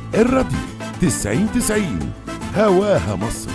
الراديو تسعين تسعين هواها مصر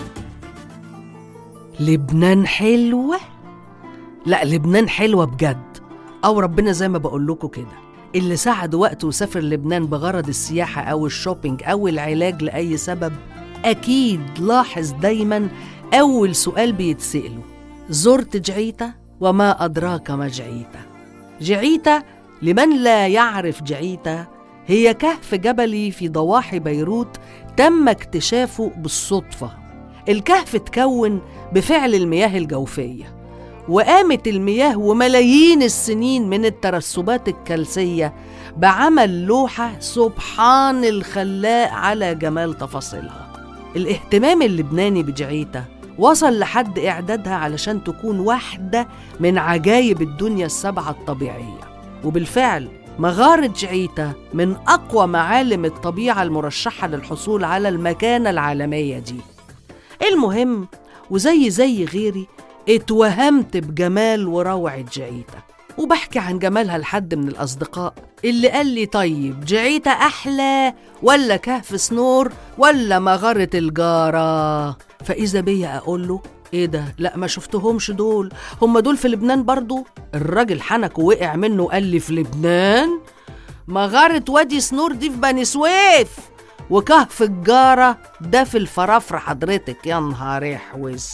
لبنان حلوة؟ لا لبنان حلوة بجد أو ربنا زي ما بقول لكم كده اللي سعد وقته وسافر لبنان بغرض السياحة أو الشوبينج أو العلاج لأي سبب أكيد لاحظ دايما أول سؤال بيتسأله زرت جعيتة وما أدراك ما جعيتة جعيتة لمن لا يعرف جعيتة هي كهف جبلي في ضواحي بيروت تم اكتشافه بالصدفة الكهف اتكون بفعل المياه الجوفية وقامت المياه وملايين السنين من الترسبات الكلسية بعمل لوحة سبحان الخلاق على جمال تفاصيلها الاهتمام اللبناني بجعيتة وصل لحد إعدادها علشان تكون واحدة من عجايب الدنيا السبعة الطبيعية وبالفعل مغارة جعيتة من أقوى معالم الطبيعة المرشحة للحصول على المكانة العالمية دي المهم وزي زي غيري اتوهمت بجمال وروعة جعيتة وبحكي عن جمالها لحد من الأصدقاء اللي قال لي طيب جعيتة أحلى ولا كهف سنور ولا مغارة الجارة فإذا بيا أقول له ايه ده لا ما شفتهمش دول هم دول في لبنان برضو الراجل حنك ووقع منه وقال لي في لبنان مغارة وادي سنور دي في بني سويف وكهف الجارة ده في الفرافرة حضرتك يا نهار احوز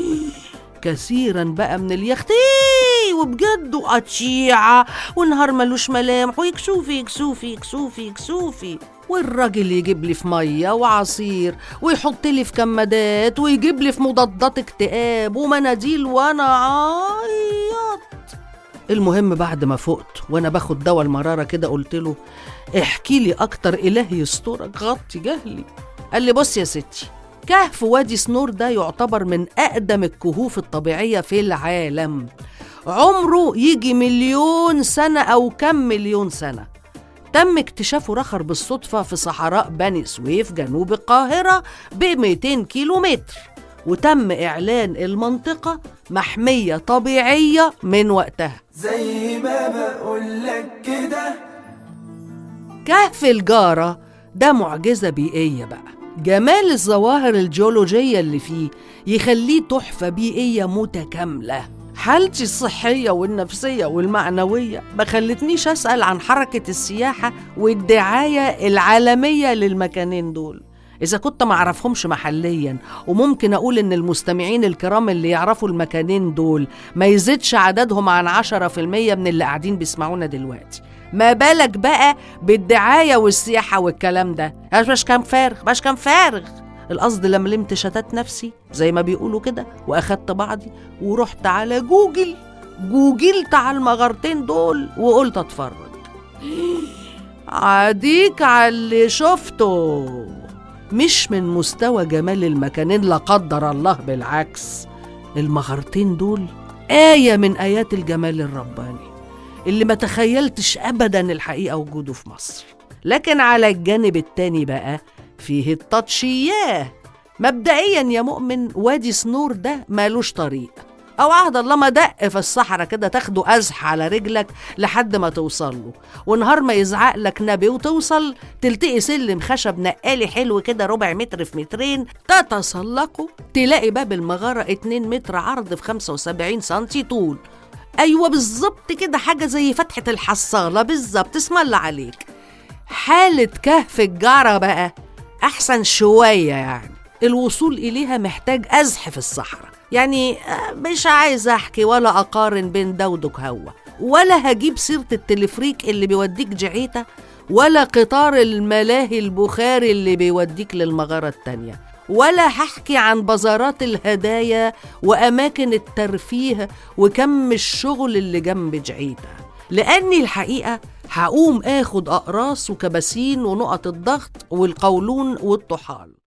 كثيرا بقى من اليختي وبجد وقطيعة ونهار ملوش ملامح ويكسوفي يكسوفي يكسوفي يكسوفي والراجل يجيب لي في ميه وعصير ويحط لي في كمادات ويجيب لي في مضادات اكتئاب ومناديل وانا عيط المهم بعد ما فقت وانا باخد دواء المراره كده قلت له احكي لي اكتر الهي يسترك غطي جهلي قال لي بص يا ستي كهف وادي سنور ده يعتبر من اقدم الكهوف الطبيعيه في العالم عمره يجي مليون سنه او كم مليون سنه تم اكتشافه رخر بالصدفة في صحراء بني سويف جنوب القاهرة ب 200 كيلو متر وتم إعلان المنطقة محمية طبيعية من وقتها زي ما بقولك كده كهف الجارة ده معجزة بيئية بقى جمال الظواهر الجيولوجية اللي فيه يخليه تحفة بيئية متكاملة حالتي الصحية والنفسية والمعنوية ما خلتنيش أسأل عن حركة السياحة والدعاية العالمية للمكانين دول إذا كنت ما أعرفهمش محليا وممكن أقول إن المستمعين الكرام اللي يعرفوا المكانين دول ما يزيدش عددهم عن عشرة في المية من اللي قاعدين بيسمعونا دلوقتي ما بالك بقى بالدعاية والسياحة والكلام ده مش كام فارغ مش كام فارغ القصد لملمت شتات نفسي زي ما بيقولوا كده واخدت بعضي ورحت على جوجل جوجلت على المغارتين دول وقلت اتفرج عاديك على اللي شفته مش من مستوى جمال المكانين لا قدر الله بالعكس المغارتين دول آية من آيات الجمال الرباني اللي ما تخيلتش أبدا الحقيقة وجوده في مصر لكن على الجانب التاني بقى فيه التطشياه مبدئيا يا مؤمن وادي سنور ده مالوش طريق او عهد الله ما دق في الصحراء كده تاخده ازح على رجلك لحد ما توصل له ونهار ما يزعق لك نبي وتوصل تلتقي سلم خشب نقالي حلو كده ربع متر في مترين تتسلقه تلاقي باب المغارة 2 متر عرض في 75 سنتي طول ايوه بالظبط كده حاجه زي فتحه الحصاله بالظبط اسم الله عليك حاله كهف الجاره بقى احسن شويه يعني الوصول اليها محتاج ازح في الصحراء يعني آه، مش عايز احكي ولا اقارن بين ده ودك هوا ولا هجيب سيره التلفريك اللي بيوديك جعيته ولا قطار الملاهي البخاري اللي بيوديك للمغاره التانيه ولا هحكي عن بازارات الهدايا وأماكن الترفيه وكم الشغل اللي جنب جعيتة لأني الحقيقة هقوم آخد أقراص وكباسين ونقط الضغط والقولون والطحال